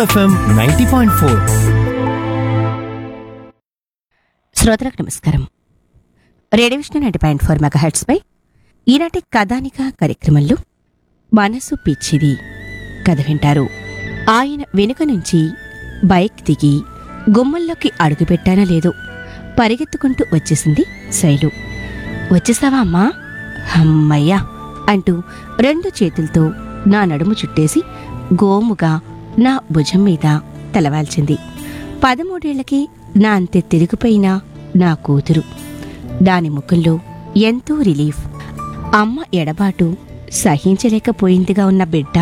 FM ninety point four శ్రోతలకు నమస్కారం radio Vishnu ninety point four mega పై ఈనాటి కథానిక కార్యక్రమంలో మనసు పిచ్చిది కథ వింటారు ఆయన వెనుక నుంచి బైక్ దిగి గుమ్మంలోకి అడుగుపెట్టానో లేదో పరిగెత్తుకుంటూ వచ్చేసింది శైలు వచ్చేసావా అమ్మా అమ్మయ్యా అంటూ రెండు చేతులతో నా నడుము చుట్టేసి గోముగా నా భుజం మీద తలవాల్చింది పదమూడేళ్లకి నా అంతే తిరిగిపోయిన నా కూతురు దాని ముఖంలో ఎంతో రిలీఫ్ అమ్మ ఎడబాటు సహించలేకపోయిందిగా ఉన్న బిడ్డ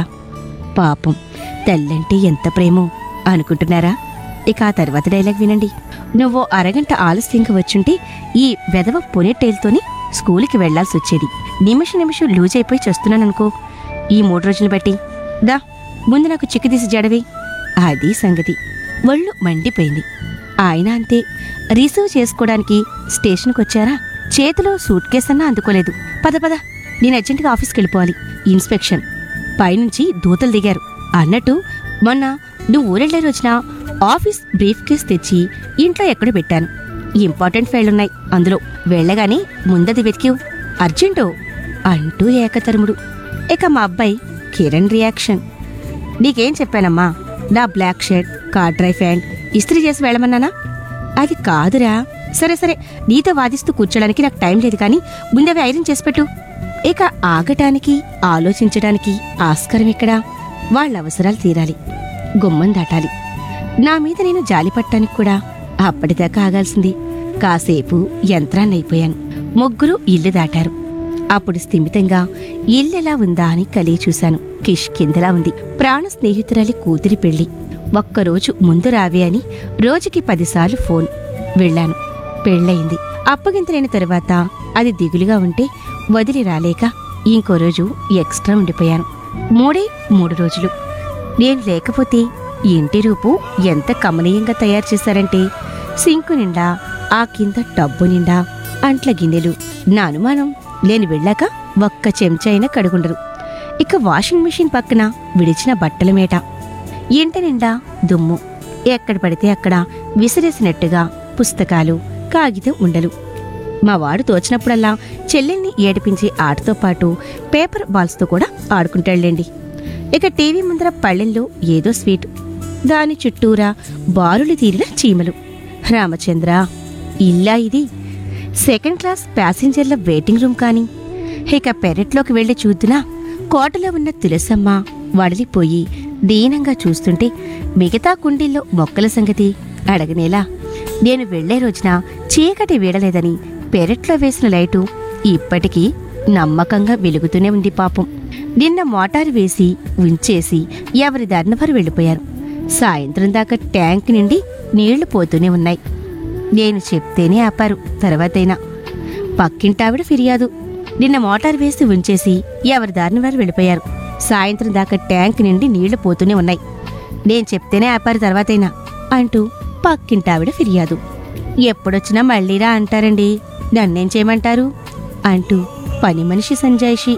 పాపం తల్లంటే ఎంత ప్రేమో అనుకుంటున్నారా ఇక ఆ తర్వాత డైలాగ్ వినండి నువ్వు అరగంట ఆలస్యంగా వచ్చుంటే ఈ వెదవ పొనెట్టేలుతోని స్కూల్కి వెళ్లాల్సి వచ్చేది నిమిషం నిమిషం లూజ్ అయిపోయి చేస్తున్నాననుకో ఈ మూడు రోజులు బట్టి దా ముందు నాకు చిక్కుదీసి జడవి అది సంగతి ఒళ్ళు మండిపోయింది ఆయన అంతే రిసీవ్ చేసుకోవడానికి స్టేషన్కి వచ్చారా చేతిలో సూట్ కేస్ అన్నా అందుకోలేదు పద పద నేను అర్జెంటుగా ఆఫీస్కి వెళ్ళిపోవాలి ఇన్స్పెక్షన్ పైనుంచి దూతలు దిగారు అన్నట్టు మొన్న నువ్వు ఊరెళ్ళే రోజున ఆఫీస్ బ్రీఫ్ కేస్ తెచ్చి ఇంట్లో ఎక్కడో పెట్టాను ఇంపార్టెంట్ ఫైల్ ఉన్నాయి అందులో వెళ్ళగానే ముందది వెతికివు అర్జెంటు అంటూ ఏకతరుముడు ఇక మా అబ్బాయి కిరణ్ రియాక్షన్ నీకేం చెప్పానమ్మా నా బ్లాక్ షర్ట్ కార్ డ్రై ప్యాంట్ ఇస్త్రీ చేసి వెళ్ళమన్నానా అది కాదురా సరే సరే నీతో వాదిస్తూ కూర్చోడానికి నాకు టైం లేదు కానీ ముందవి ఐరన్ చేసి పెట్టు ఇక ఆగటానికి ఆలోచించడానికి ఆస్కారం ఎక్కడా వాళ్ళ అవసరాలు తీరాలి గుమ్మం దాటాలి నా మీద నేను జాలి పట్టానికి కూడా అప్పటిదాకా ఆగాల్సింది కాసేపు యంత్రాన్ని అయిపోయాను ముగ్గురు ఇల్లు దాటారు అప్పుడు స్థిమితంగా ఇల్లెలా ఉందా అని కలిగి చూశాను కిష్ కిందలా ఉంది ప్రాణ స్నేహితురాలి కూతురి పెళ్లి ఒక్కరోజు ముందు రావే అని రోజుకి పదిసార్లు ఫోన్ వెళ్ళాను పెళ్ళయింది అప్పగింతలైన తరువాత అది దిగులుగా ఉంటే వదిలి రాలేక ఇంకో రోజు ఎక్స్ట్రా ఉండిపోయాను మూడే మూడు రోజులు నేను లేకపోతే ఇంటి రూపు ఎంత కమనీయంగా తయారు చేశారంటే సింకు నిండా ఆ కింద టబ్బు నిండా అంట్ల గిన్నెలు నా అనుమానం నేను వెళ్ళాక ఒక్క చెంచా అయినా కడుగుండరు ఇక వాషింగ్ మిషన్ పక్కన విడిచిన బట్టల మేట ఇంట నిండా దుమ్ము ఎక్కడ పడితే అక్కడ విసిరేసినట్టుగా పుస్తకాలు కాగితం ఉండలు మా వాడు తోచినప్పుడల్లా చెల్లెల్ని ఏడిపించే ఆటతో పాటు పేపర్ బాల్స్తో కూడా ఆడుకుంటాడులేండి ఇక టీవీ ముందర పళ్ళెంలో ఏదో స్వీట్ దాని చుట్టూరా బారులు తీరిన చీమలు రామచంద్ర ఇల్లా ఇది సెకండ్ క్లాస్ ప్యాసింజర్ల వెయిటింగ్ రూమ్ కానీ ఇక పెరట్లోకి వెళ్ళి చూద్దునా కోటలో ఉన్న తులసమ్మ వడలిపోయి దీనంగా చూస్తుంటే మిగతా కుండీల్లో మొక్కల సంగతి అడగనేలా నేను వెళ్లే రోజున చీకటి వీడలేదని పెరట్లో వేసిన లైటు ఇప్పటికీ నమ్మకంగా వెలుగుతూనే ఉంది పాపం నిన్న మోటారు వేసి ఉంచేసి ఎవరి దారిన వారు వెళ్ళిపోయారు సాయంత్రం దాకా ట్యాంక్ నిండి నీళ్లు పోతూనే ఉన్నాయి నేను చెప్తేనే ఆపారు తర్వాతైనా పక్కింటావిడ ఫిర్యాదు నిన్న మోటార్ వేసి ఉంచేసి ఎవరి దారిని వారు వెళ్ళిపోయారు సాయంత్రం దాకా ట్యాంక్ నిండి నీళ్లు పోతూనే ఉన్నాయి నేను చెప్తేనే ఆపారు తర్వాతైనా అంటూ పక్కింటావిడ ఫిర్యాదు ఎప్పుడొచ్చినా మళ్ళీరా అంటారండి నన్నేం చేయమంటారు అంటూ పని మనిషి సంజాయిషి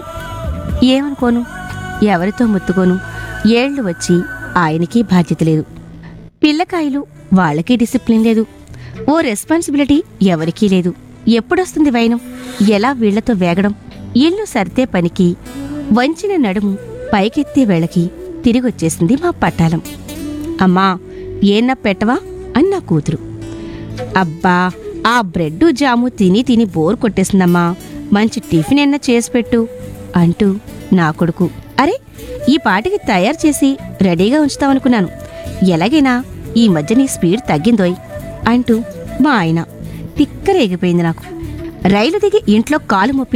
ఏమనుకోను ఎవరితో ముత్తుకోను ఏళ్లు వచ్చి ఆయనకి బాధ్యత లేదు పిల్లకాయలు వాళ్ళకి డిసిప్లిన్ లేదు ఓ రెస్పాన్సిబిలిటీ ఎవరికీ లేదు ఎప్పుడొస్తుంది వైనం ఎలా వీళ్లతో వేగడం ఇల్లు సర్దే పనికి వంచిన నడుము పైకెత్తే వేళకి తిరిగొచ్చేసింది మా పట్టాలం అమ్మా ఏన్నా పెట్టవా అని నా కూతురు అబ్బా ఆ బ్రెడ్ జాము తిని తిని బోర్ కొట్టేసిందమ్మా మంచి టిఫిన్ ఎన్నా చేసి పెట్టు అంటూ నా కొడుకు అరే ఈ పాటికి తయారు చేసి రెడీగా ఉంచుతామనుకున్నాను ఎలాగైనా ఈ మధ్య నీ స్పీడ్ తగ్గిందోయ్ అంటూ మా ఆయన తిక్కరేగిపోయింది నాకు రైలు దిగి ఇంట్లో కాలు మొప్పి